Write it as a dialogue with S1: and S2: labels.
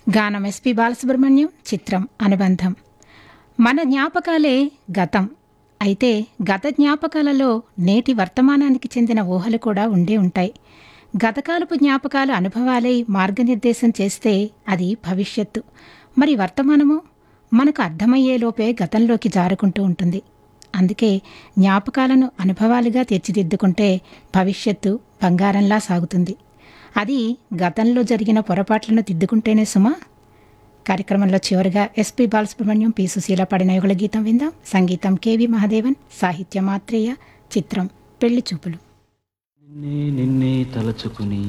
S1: గానం ఎస్పి బాలసుబ్రహ్మణ్యం చిత్రం అనుబంధం మన జ్ఞాపకాలే గతం అయితే గత జ్ఞాపకాలలో నేటి వర్తమానానికి చెందిన ఊహలు కూడా ఉండే ఉంటాయి గతకాలపు జ్ఞాపకాలు అనుభవాలై మార్గనిర్దేశం చేస్తే అది భవిష్యత్తు మరి వర్తమానము మనకు అర్థమయ్యేలోపే గతంలోకి జారుకుంటూ ఉంటుంది అందుకే జ్ఞాపకాలను అనుభవాలుగా తీర్చిదిద్దుకుంటే భవిష్యత్తు బంగారంలా సాగుతుంది అది గతంలో జరిగిన పొరపాట్లను దిద్దుకుంటేనే సుమా కార్యక్రమంలో చివరిగా ఎస్పి బాలసుబ్రహ్మణ్యం పి సుశీల పాడిన యుగల గీతం విందాం సంగీతం కెవి మహాదేవన్ సాహిత్య మాత్రేయ చిత్రం పెళ్లి చూపులు
S2: నిన్నే నిన్నే తలచుకుని